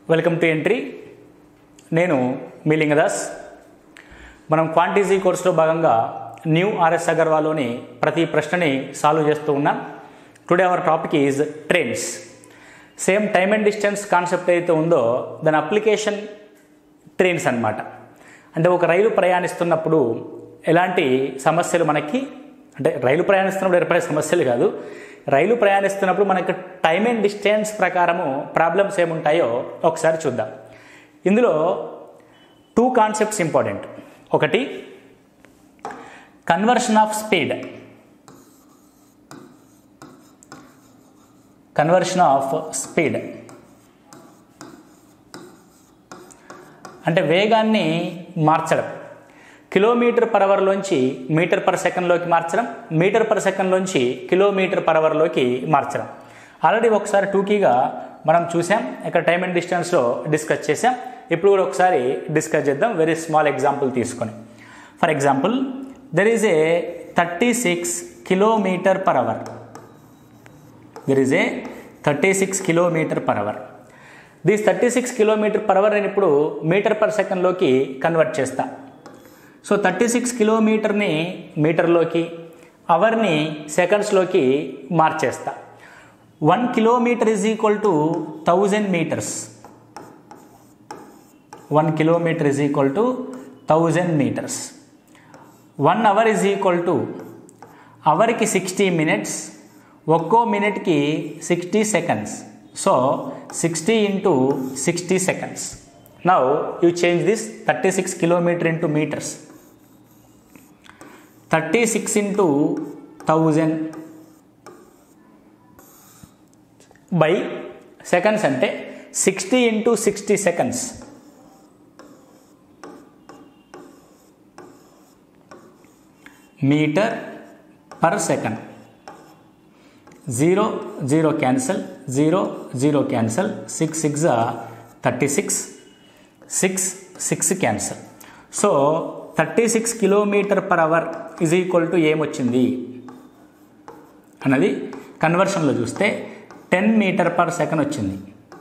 welcome to entry నేను మీ లింగదాస్ మనం క్వాంటిజీ కోర్సులో భాగంగా న్యూ ఆర్ఎస్ అగర్వాల్లోని ప్రతి ప్రశ్నని సాల్వ్ చేస్తూ ఉన్నాం today our topic is trains same time and distance concept ఏదైతే ఉందో దాని అప్లికేషన్ ట్రైన్స్ అన్నమాట అంటే ఒక రైలు ప్రయాణిస్తున్నప్పుడు ఎలాంటి సమస్యలు మనకి అంటే రైలు ప్రయాణిస్తున్నప్పుడు ఏర్పడే సమస్యలు కాదు రైలు ప్రయాణిస్తున్నప్పుడు మనకి టైమ్ అండ్ డిస్టెన్స్ ప్రకారము ప్రాబ్లమ్స్ ఏముంటాయో ఒకసారి చూద్దాం ఇందులో టూ కాన్సెప్ట్స్ ఇంపార్టెంట్ ఒకటి conversion of speed conversion of speed అంటే వేగాన్ని మార్చడం కిలోమీటర్ పర్ అవర్లోంచి మీటర్ పర్ సెకండ్లోకి మార్చడం మీటర్ పర్ సెకండ్లోంచి కిలోమీటర్ పర్ అవర్లోకి మార్చడం ఆల్రెడీ ఒకసారి టూకీగా మనం చూసాం ఇక్కడ టైమ్ అండ్ డిస్టెన్స్లో డిస్కస్ చేసాం ఇప్పుడు కూడా ఒకసారి డిస్కస్ చేద్దాం వెరీ స్మాల్ ఎగ్జాంపుల్ తీసుకొని for example there is a thirty six kilometre per hour there is a thirty six kilometre per hour these thirty six kilometre per hour నేను ఇప్పుడు metre per సెకండ్లోకి convert చేస్తా so thirty six కిలోమీటర్ని మీటర్లోకి అవర్ని సెకండ్స్లోకి మార్చేస్తా one kilometre is equal to thousand metres one kilometre is equal to thousand metres one hour is equal to అవర్కి సిక్స్టీ మినిట్స్ ఒక్కో మినిట్కి sixty seconds so sixty into sixty seconds now you change this thirty six kilometre into metres thirty six into thousand by seconds అంటే sixty into sixty seconds metre per second zero zero cancel zero zero cancel six six thirty six six six cancel so thirty six kilometre per hour is equal to ఏమొచ్చింది అన్నది కన్వర్షన్లో చూస్తే ten metre per second వచ్చింది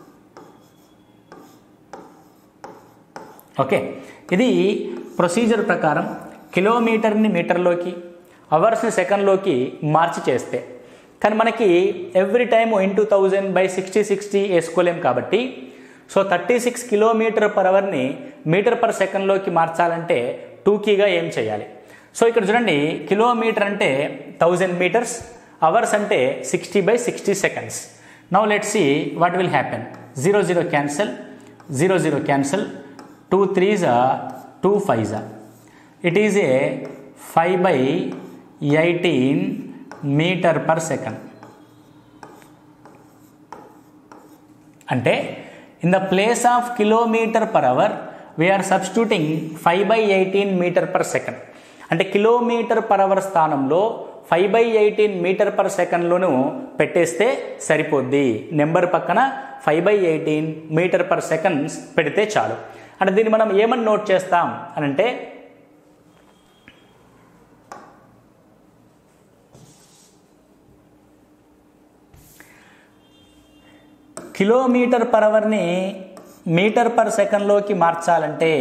okay ఇది procedure ప్రకారం కిలోమీటర్ని మీటర్లోకి అవర్స్ని సెకండ్లోకి మార్చి చేస్తే కానీ మనకి every time into thousand by sixty sixty వేసుకోలేం కాబట్టి so thirty six kilometre per అవర్ని మీటర్ పర్ సెకండ్లోకి మార్చాలంటే టూ కీగా ఏం చేయాలి సో ఇక్కడ చూడండి కిలోమీటర్ అంటే థౌజండ్ మీటర్స్ అవర్స్ అంటే sixty by sixty seconds now let see what will happen zero zero cancel zero zero cancel two త్రీజా టూ ఫైజా it is a five by eighteen metre per second అంటే in the place of kilometre per hour we are substituting five by eighteen metre per second అంటే kilometre per hour స్థానంలో five by eighteen metre per సెకండ్లోను పెట్టేస్తే సరిపోద్ది number పక్కన five by eighteen metre per seconds పెడితే చాలు అంటే దీన్ని మనం ఏమని నోట్ చేస్తాం అని అంటే కిలోమీటర్ పర్ అవర్ని మీటర్ పర్ సెకండ్లోకి మార్చాలంటే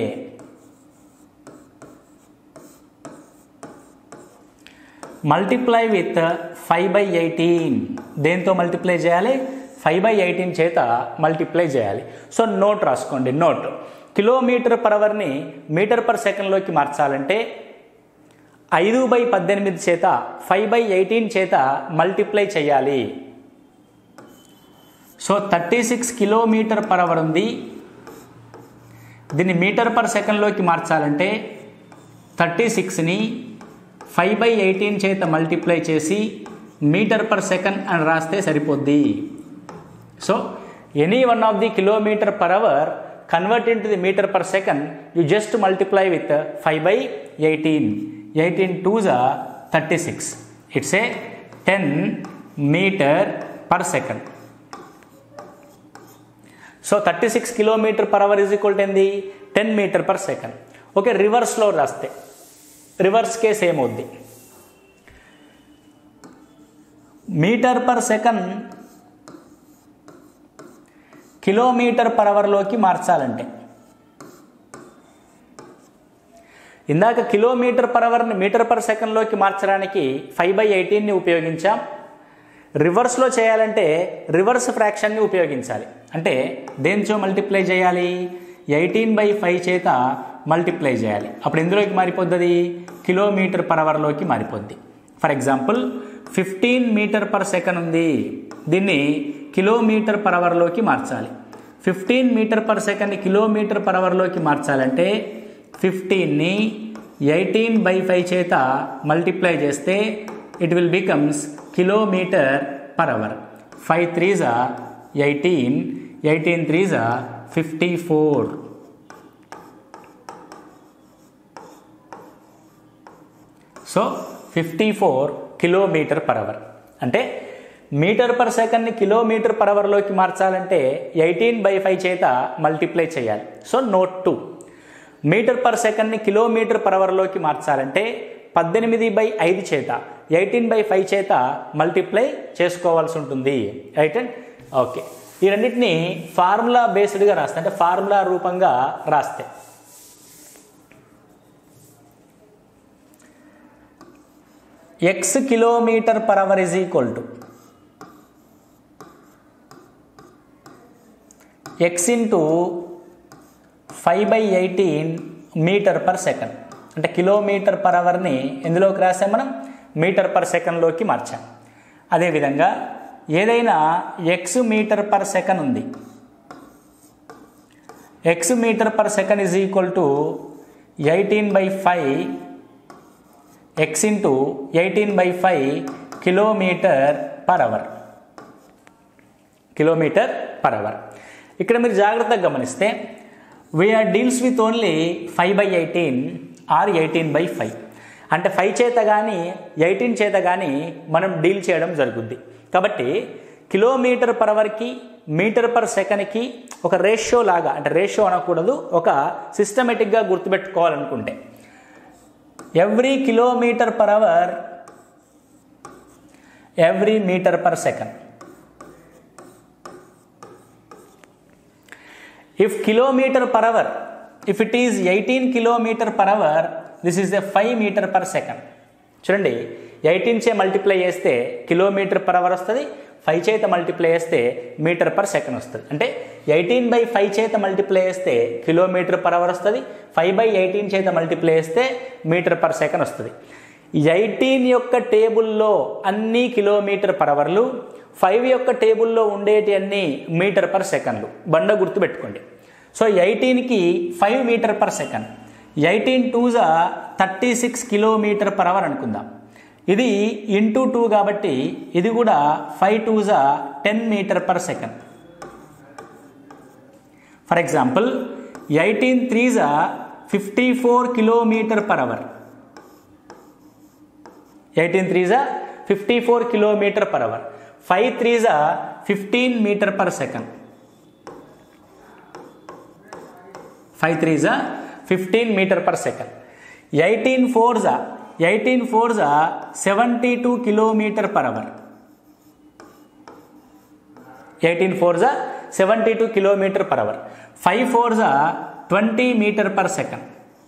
multiply with five by eighteen దేంతో మల్టిప్లై చేయాలి ఫైవ్ బై ఎయిటీన్ చేత మల్టిప్లై చేయాలి సో నోట్ రాసుకోండి నోట్ కిలోమీటర్ పర్ అవర్ని మీటర్ పర్ సెకండ్లోకి మార్చాలంటే ఐదు బై పద్దెనిమిది చేత ఫైవ్ బై ఎయిటీన్ చేత మల్టిప్లై చేయాలి so thirty six kilometre per hour ఉంది దీన్ని మీటర్ పర్ సెకండ్లోకి మార్చాలంటే థర్టీ సిక్స్ని ఫైవ్ బై ఎయిటీన్ చేత మల్టిప్లై చేసి మీటర్ పర్ సెకండ్ అని రాస్తే సరిపోద్ది so any one of the kilometre per hour convert into the metre per second you just multiply with five by eighteen eighteen టూజా thirty six it's a ten metre per second so thirty six kilometre per hour is equal to ఏంది ten metre per second okay రివర్స్లో రాస్తే reverse case ఏమవుద్ది metre per second kilometre per అవర్లోకి మార్చాలంటే ఇందాక kilometre per అవర్ని metre per సెకండ్లోకి మార్చడానికి ఫైవ్ బై ఎయిటీన్ని ఉపయోగించాం రివర్స్లో చేయాలంటే రివర్స్ ఫ్రాక్షన్ని ఉపయోగించాలి అంటే దేనిచో మల్టిప్లై చేయాలి ఎయిటీన్ బై ఫైవ్ చేత మల్టిప్లై చేయాలి అప్పుడు ఎందులోకి మారిపోద్ది కిలోమీటర్ పర్ అవర్లోకి మారిపోద్ది for example fifteen metre per second ఉంది దీన్ని కిలోమీటర్ పర్ అవర్లోకి మార్చాలి ఫిఫ్టీన్ మీటర్ పర్ సెకండ్ని కిలోమీటర్ పర్ అవర్లోకి మార్చాలంటే ఫిఫ్టీన్ని ఎయిటీన్ బై ఫైవ్ చేత మల్టిప్లై చేస్తే it will becomes kilometre per hour five త్రీజా ఎయిటీన్ ఎయిటీన్ త్రీజా fifty four so fifty four kilometre per hour అంటే మీటర్ పర్ సెకండ్ని కిలోమీటర్ పర్ అవర్లోకి మార్చాలంటే ఎయిటీన్ బై ఫైవ్ చేత మల్టిప్లై చేయాలి so note to metre per సెకండ్ని కిలోమీటర్ పర్ అవర్లోకి మార్చాలంటే పద్దెనిమిది బై ఐదు చేత ఎయిటీన్ బై ఫైవ్ చేత మల్టిప్లై చేసుకోవాల్సి ఉంటుంది రైట్ అండ్ ఓకే ఈ రెండింటిని ఫార్ములా బేస్డ్గా రాస్తే అంటే ఫార్ములా రూపంగా రాస్తే X kilometre per hour is equal to X into five by eighteen metre per second అంటే కిలోమీటర్ పర్ అవర్ని ఎందులోకి రాసాం మనం మీటర్ పర్ సెకండ్లోకి మార్చాం అదేవిధంగా ఏదైనా ఎక్స్ మీటర్ పర్ సెకండ్ ఉంది X metre per second is equal to eighteen by five X into eighteen by five kilometre per hour kilometre per hour ఇక్కడ మీరు జాగ్రత్తగా గమనిస్తే we are deals with only five by eighteen are eighteen by five అంటే five చేత కానీ eighteen చేత కానీ మనం డీల్ చేయడం జరుగుద్ది కాబట్టి కిలోమీటర్ పర్ అవర్కి మీటర్ పర్ సెకండ్కి ఒక రేషియో లాగా అంటే రేషియో అనకూడదు ఒక సిస్టమేటిక్గా గుర్తుపెట్టుకోవాలనుకుంటే every kilometre per hour every metre per second if kilometer per hour if it is 18 kilometer per hour this is a 5 meter per second చూడండి ఎయిటీన్ చే మల్టిప్లై చేస్తే కిలోమీటర్ పర్ అవర్ వస్తుంది ఫైవ్ చేత multiply చేస్తే metre per second వస్తుంది అంటే eighteen by five చేత multiply చేస్తే కిలోమీటర్ పర్ అవర్ వస్తుంది ఫైవ్ బై ఎయిటీన్ చేత మల్టిప్లై చేస్తే మీటర్ పర్ సెకండ్ వస్తుంది ఎయిటీన్ యొక్క టేబుల్లో అన్ని కిలోమీటర్ పర్ అవర్లు ఫైవ్ యొక్క టేబుల్లో ఉండేటి అన్ని మీటర్ పర్ సెకండ్లు బండ గుర్తుపెట్టుకోండి సో ఎయిటీన్కి five metre per second eighteen టూజా thirty six kilometre per hour అనుకుందాం ఇది ఇంటూ టూ కాబట్టి ఇది కూడా ఫైవ్ టూజా ten metre per second for example eighteen త్రీజా fifty four kilometre per hour eighteen త్రీజా fifty four kilometre per hour five త్రీజా fifteen metre per second five త్రీజా fifteen metre per second eighteen ఫోర్జా eighteen ఫోర్జా seventy two kilometre per hour eighteen ఫోర్జా seventy two kilometre per hour five ఫోర్జా twenty metre per second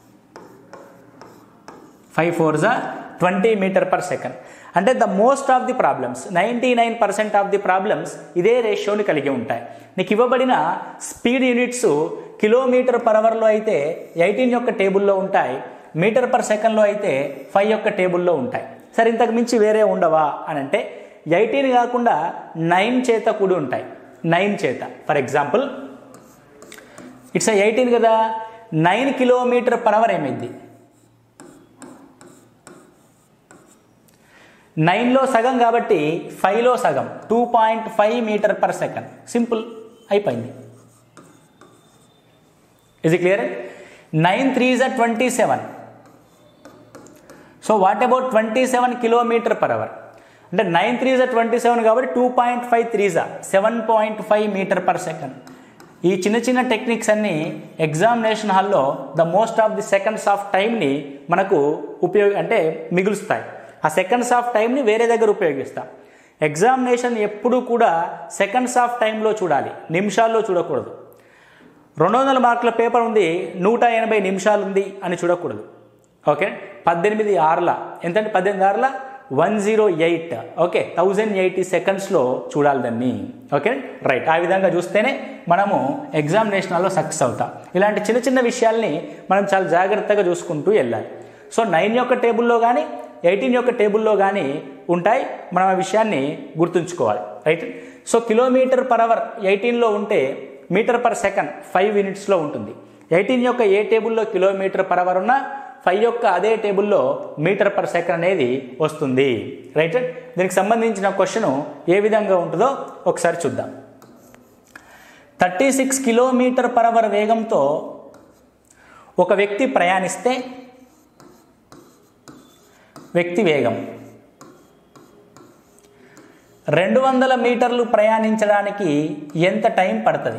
five ఫోర్జా twenty metre per second అంటే the most of the problems ninety nine percent of the problems ఇదే రేషియోని కలిగి ఉంటాయి నీకు ఇవ్వబడిన స్పీడ్ యూనిట్స్ కిలోమీటర్ పర్ అవర్లో అయితే ఎయిటీన్ యొక్క టేబుల్లో ఉంటాయి మీటర్ పర్ సెకండ్లో అయితే ఫైవ్ యొక్క టేబుల్లో ఉంటాయి సరే ఇంతకు మించి వేరే ఉండవా అని అంటే ఎయిటీన్ కాకుండా నైన్ చేత కూడి ఉంటాయి నైన్ చేత ఫర్ ఎగ్జాంపుల్ ఇట్స్ ఎయిటీన్ కదా నైన్ కిలోమీటర్ పర్ అవర్ ఏమైంది నైన్లో సగం కాబట్టి ఫైవ్లో సగం two point five metre per second simple అయిపోయింది ఇది క్లియర్ నైన్ త్రీ జా twenty seven so what about twenty seven kilometre per hour అంటే నైన్ త్రీ జా ట్వంటీ సెవెన్ కాబట్టి టూ పాయింట్ ఫైవ్ త్రీ జా seven point five metre per second ఈ చిన్న చిన్న టెక్నిక్స్ అన్నీ ఎగ్జామినేషన్ హాల్లో the most of the seconds of టైంని మనకు ఉపయోగ అంటే మిగులుస్తాయి ఆ సెకండ్స్ ఆఫ్ టైంని వేరే దగ్గర ఉపయోగిస్తాం ఎగ్జామినేషన్ ఎప్పుడు కూడా సెకండ్స్ ఆఫ్ టైంలో చూడాలి నిమిషాల్లో చూడకూడదు రెండు వందల మార్కుల పేపర్ ఉంది నూట ఎనభై నిమిషాలు ఉంది అని చూడకూడదు ఓకే పద్దెనిమిది ఆరుల ఎంతంటే పద్దెనిమిది ఆరుల one zero eight okay thousand eighty సెకండ్స్లో చూడాలి దాన్ని ఓకే రైట్ ఆ విధంగా చూస్తేనే మనము ఎగ్జామినేషన్లో సక్సెస్ అవుతాం ఇలాంటి చిన్న చిన్న విషయాల్ని మనం చాలా జాగ్రత్తగా చూసుకుంటూ వెళ్ళాలి సో నైన్ యొక్క టేబుల్లో కానీ ఎయిటీన్ యొక్క టేబుల్లో కానీ ఉంటాయి మనం ఆ విషయాన్ని గుర్తుంచుకోవాలి right so kilometre per hour ఎయిటీన్లో ఉంటే మీటర్ పర్ సెకండ్ ఫైవ్ మినిట్స్లో ఉంటుంది ఎయిటీన్ యొక్క ఏ టేబుల్లో కిలోమీటర్ పర్ అవర్ ఉన్నా ఫైవ్ యొక్క అదే టేబుల్లో మీటర్ పర్ సెకండ్ అనేది వస్తుంది రైట్ దీనికి సంబంధించిన క్వశ్చన్ ఏ విధంగా ఉంటుందో ఒకసారి చూద్దాం thirty six kilometre per hour వేగంతో ఒక వ్యక్తి ప్రయాణిస్తే వ్యక్తి వేగం రెండు వందల మీటర్లు ప్రయాణించడానికి ఎంత టైం పడుతుంది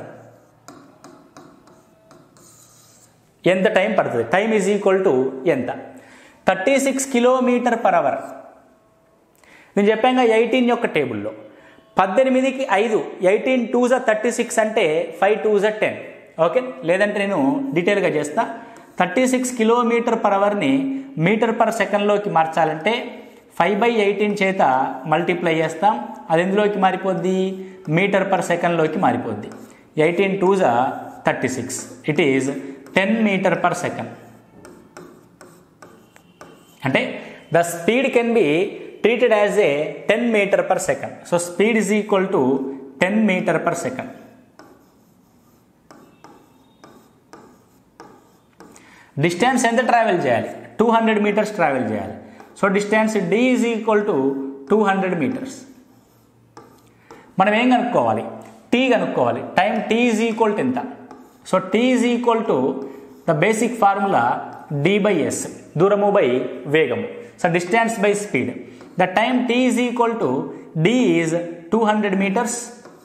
ఎంత టైం పడుతుంది టైం ఈజ్ ఈక్వల్ టు ఎంత thirty six kilometre per hour నేను చెప్పాక ఎయిటీన్ యొక్క టేబుల్లో పద్దెనిమిదికి ఐదు ఎయిటీన్ టూ జా థర్టీ సిక్స్ అంటే ఫైవ్ టూ జా టెన్ ఓకే లేదంటే నేను డీటెయిల్గా చేస్తా థర్టీ సిక్స్ కిలోమీటర్ పర్ అవర్ని మీటర్ పర్ సెకండ్లోకి మార్చాలంటే ఫైవ్ బై ఎయిటీన్ చేత మల్టిప్లై చేస్తాం అది ఎందులోకి మారిపోద్ది మీటర్ పర్ సెకండ్లోకి మారిపోద్ది ఎయిటీన్ టూ జా thirty six it is ten metre per second అంటే the speed can be treated as a ten metre per second so speed is equal to ten metre per second distance ఎంత travel చేయాలి two hundred metres travel చేయాలి so distance D is equal to two hundred metres మనం ఏం కనుక్కోవాలి T కనుక్కోవాలి time T is equal to ఎంత so T is equal to the basic formula D by S దూరము by వేగము so distance by speed the time tea is equal to D is two hundred metres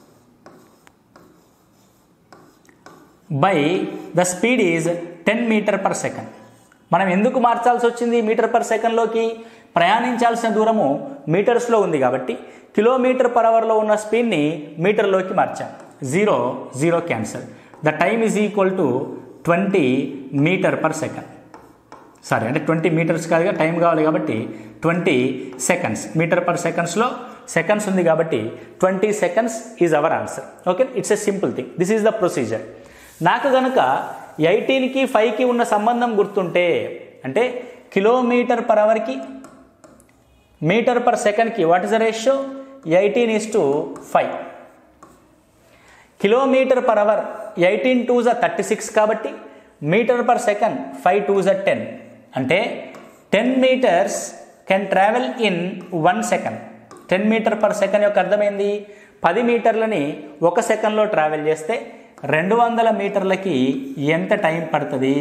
by the speed is ten metre per second మనం ఎందుకు మార్చాల్సి వచ్చింది metre per సెకండ్లోకి ప్రయాణించాల్సిన దూరము మీటర్స్లో ఉంది కాబట్టి kilometre per అవర్లో ఉన్న స్పీడ్ని మీటర్లోకి మార్చాం zero zero cancel the time is equal to twenty metre per second sorry అంటే ట్వంటీ మీటర్స్ కాదుగా టైం కావాలి కాబట్టి ట్వంటీ సెకండ్స్ మీటర్ పర్ సెకండ్స్లో సెకండ్స్ ఉంది కాబట్టి twenty seconds is our answer okay it's a simple thing this is the procedure నాకు గనుక ఎయిటీన్కి ఫైవ్కి ఉన్న సంబంధం గుర్తుంటే అంటే కిలోమీటర్ పర్ అవర్కి మీటర్ పర్ సెకండ్కి what is the ratio eighteen is to five kilometre per hour eighteen two జా థర్టీ సిక్స్ కాబట్టి metre per second five two జా టెన్ అంటే ten metres can travel in one second ten metre per second యొక్క అర్థమైంది పది మీటర్లని ఒక సెకండ్లో travel చేస్తే రెండు వందల మీటర్లకి ఎంత టైం పడుతుంది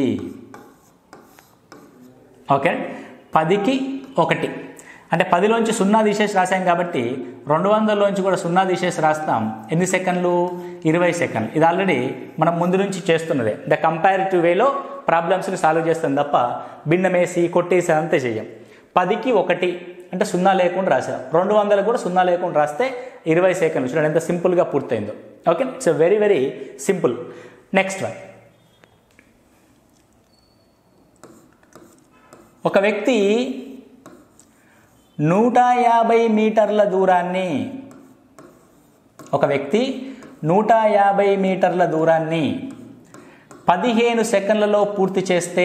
ఓకే పదికి ఒకటి అంటే పదిలోంచి సున్నా తీసేసి రాసాం కాబట్టి రెండు వందలలోంచి కూడా సున్నా తీసేసి రాస్తాం ఎన్ని సెకండ్లు ఇరవై సెకండ్లు ఇది ఆల్రెడీ మనం ముందు నుంచి చేస్తున్నదే ద కంపారిటివ్ వేలో ప్రాబ్లమ్స్ని సాల్వ్ చేస్తాం తప్ప భిన్నమేసి కొట్టేసి అంతే చెయ్యం పదికి ఒకటి అంటే సున్నా లేకుండా రాసాం రెండు వందలు కూడా సున్నా లేకుండా రాస్తే ఇరవై సెకండ్లు చూడండి ఎంత సింపుల్గా పూర్తయిందో okay it's very very simple next one ఒక వ్యక్తి నూట యాభై మీటర్ల దూరాన్ని ఒక వ్యక్తి నూట యాభై మీటర్ల దూరాన్ని పదిహేను సెకండ్లలో పూర్తి చేస్తే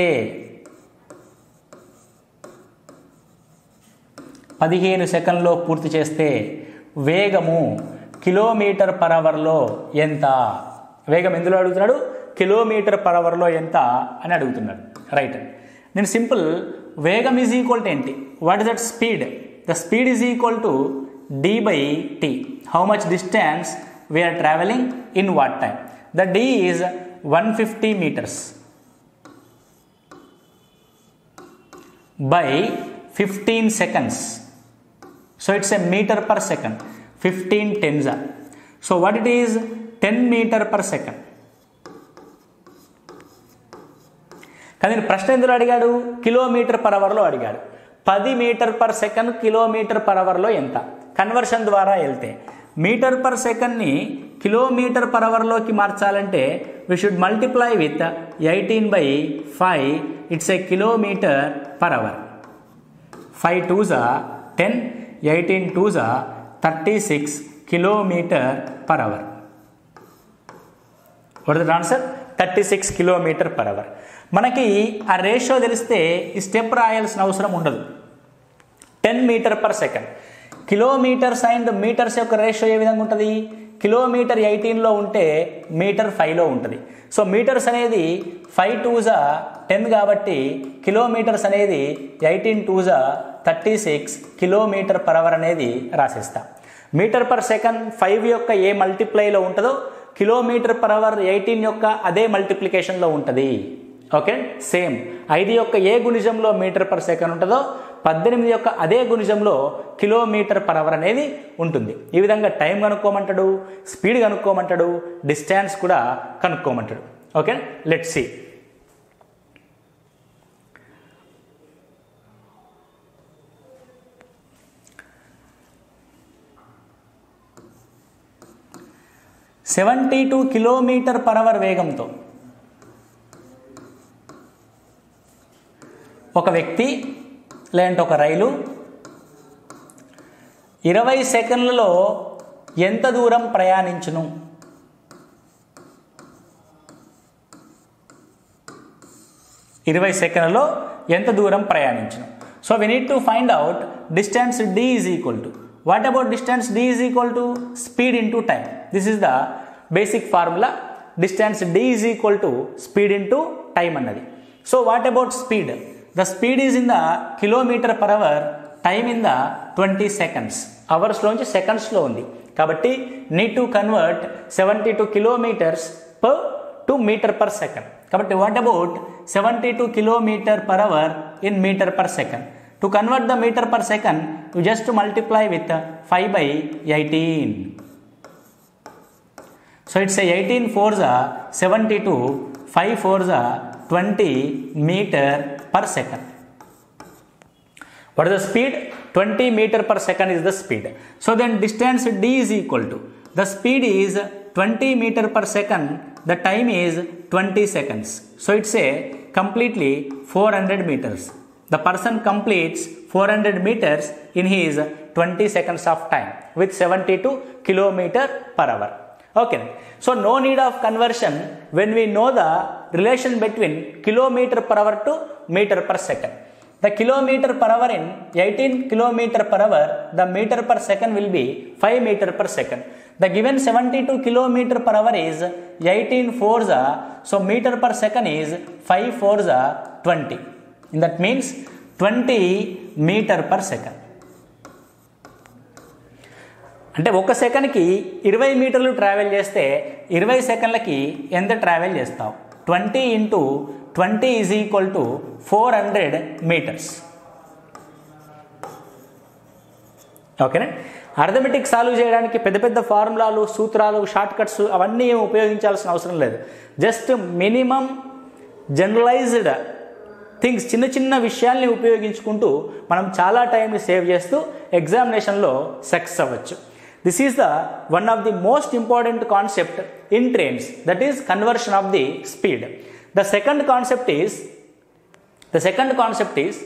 పదిహేను సెకండ్లో పూర్తి చేస్తే వేగము కిలోమీటర్ పర్ అవర్లో ఎంత వేగం ఎందులో అడుగుతున్నాడు కిలోమీటర్ పర్ అవర్లో ఎంత అని అడుగుతున్నాడు రైట్ నేను సింపుల్ వేగం ఈజ్ ఈక్వల్ టు ఏంటి what is that speed the speed is equal to D by T how much distance we're travelling in what time the D is one fifty metres by fifteen seconds so it's a metre per second fifteen tens so what it is ten metre per second కానీ ప్రశ్న ఎందులో అడిగాడు kilometre per అవర్లో అడిగాడు పది metre per second kilometre per అవర్లో ఎంత conversion ద్వారా వెళ్తే మీటర్ పర్ సెకండ్ని కిలోమీటర్ పర్ అవర్లోకి మార్చాలంటే we should multiply with eighteen by five it's a kilometre per hour five టూజా టెన్ ఎయిటీన్ టూజా thirty six kilometre per hour what the answer thirty six kilometre per hour మనకి ఆ ratio తెలిస్తే ఈ step రాయాల్సిన అవసరం ఉండదు ten metre per second kilometres and metres యొక్క రేషియో ఏ విధంగా ఉంటుంది కిలోమీటర్ ఎయిటీన్లో ఉంటే మీటర్ ఫైవ్లో ఉంటుంది సో మీటర్స్ అనేది ఫైవ్ టూజా టెన్ కాబట్టి కిలోమీటర్స్ అనేది ఎయిటీన్ టూజా thirty six kilometre per hour అనేది రాసిస్తా మీటర్ పర్ సెకండ్ ఫైవ్ యొక్క ఏ మల్టిప్లైలో ఉంటుందో కిలోమీటర్ పర్ అవర్ ఎయిటీన్ యొక్క అదే మల్టిప్లికేషన్లో ఉంటుంది ఓకే సేమ్ ఐదు యొక్క ఏ గుణిజంలో మీటర్ పర్ సెకండ్ ఉంటుందో పద్దెనిమిది యొక్క అదే గుణిజంలో కిలోమీటర్ పర్ అవర్ అనేది ఉంటుంది ఈ విధంగా టైం కనుక్కోమంటాడు స్పీడ్ కనుక్కోమంటాడు డిస్టెన్స్ కూడా కనుక్కోమంటాడు okay let see seventy two kilometre per hour వేగంతో ఒక వ్యక్తి లేదంటే ఒక రైలు ఇరవై సెకండ్లలో ఎంత దూరం ప్రయాణించును ఇరవై సెకండ్లలో ఎంత దూరం ప్రయాణించును so we need to find out distance D is equal to what about distance D is equal to speed into time this is the basic formula distance D is equal to speed into time అన్నది so what about speed the speed is in the kilometre per hour time in the twenty seconds అవర్స్లోంచి సెకండ్స్లో ఉంది కాబట్టి need to convert seventy two kilometres per to metre per second కాబట్టి what about seventy two kilometre per hour in metre per second to convert the metre per second you just multiply with five by eighteen so it's eighteen four జా seventy two five four జా twenty metre per second what is the speed 20 meter per second is the speed so then distance d is equal to the speed is 20 meter per second the time is 20 seconds so it's a completely 400 meters the person completes 400 meters in his 20 seconds of time with 72 kilometer per hour okay so no need of conversion when we know the relation between kilometer per hour to meter per second the kilometer per hour in 18 kilometer per hour the meter per second will be 5 meter per second the given 72 kilometer per hour is 18 fours are so meter per second is 5 fours are 20 and that means 20 meter per second అంటే ఒక సెకండ్కి ఇరవై మీటర్లు travel చేస్తే ఇరవై సెకండ్లకి ఎంత travel చేస్తావు twenty into twenty is equal to four hundred metres ఓకేనా అర్థమెటిక్ సాల్వ్ చేయడానికి పెద్ద పెద్ద ఫార్ములాలు సూత్రాలు షార్ట్ కట్స్ అవన్నీ ఏం ఉపయోగించాల్సిన అవసరం లేదు జస్ట్ మినిమం జనరలైజ్డ్ థింగ్స్ చిన్న చిన్న విషయాల్ని ఉపయోగించుకుంటూ మనం చాలా టైంని సేవ్ చేస్తూ ఎగ్జామినేషన్లో సక్సెస్ అవ్వచ్చు this is the one of the most important concept in trains that is conversion of the speed the second concept is the second concept is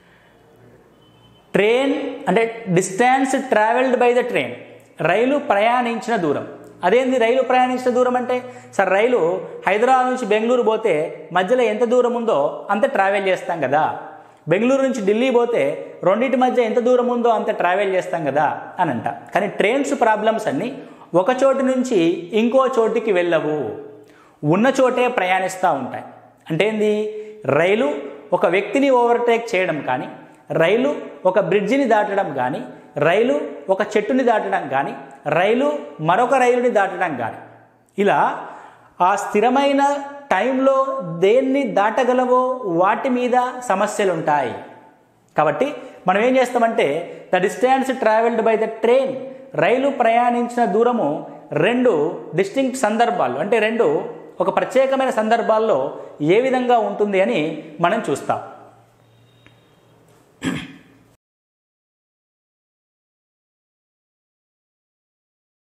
train అంటే distance travelled by the train రైలు ప్రయాణించిన దూరం అదేంది రైలు ప్రయాణించిన దూరం అంటే sir రైలు హైదరాబాద్ నుంచి బెంగళూరు పోతే మధ్యలో ఎంత దూరం ఉందో అంత ట్రావెల్ చేస్తాం కదా బెంగళూరు నుంచి ఢిల్లీ పోతే రెండింటి మధ్య ఎంత దూరం ఉందో అంత ట్రావెల్ చేస్తాం కదా అని అంట కానీ ట్రైన్స్ ప్రాబ్లమ్స్ అన్నీ ఒక చోటు నుంచి ఇంకో చోటికి వెళ్ళవు ఉన్న చోటే ప్రయాణిస్తూ ఉంటాయి అంటే ఏంది రైలు ఒక వ్యక్తిని ఓవర్టేక్ చేయడం కానీ రైలు ఒక బ్రిడ్జిని దాటడం కానీ రైలు ఒక చెట్టుని దాటడం కానీ రైలు మరొక రైలుని దాటడం కానీ ఇలా ఆ స్థిరమైన టైంలో దేన్ని దాటగలవో వాటి మీద సమస్యలు ఉంటాయి కాబట్టి మనం ఏం చేస్తామంటే the distance travelled by the train రైలు ప్రయాణించిన దూరము రెండు డిస్టింక్ట్ సందర్భాలు అంటే రెండు ఒక ప్రత్యేకమైన సందర్భాల్లో ఏ విధంగా ఉంటుంది అని మనం చూస్తాం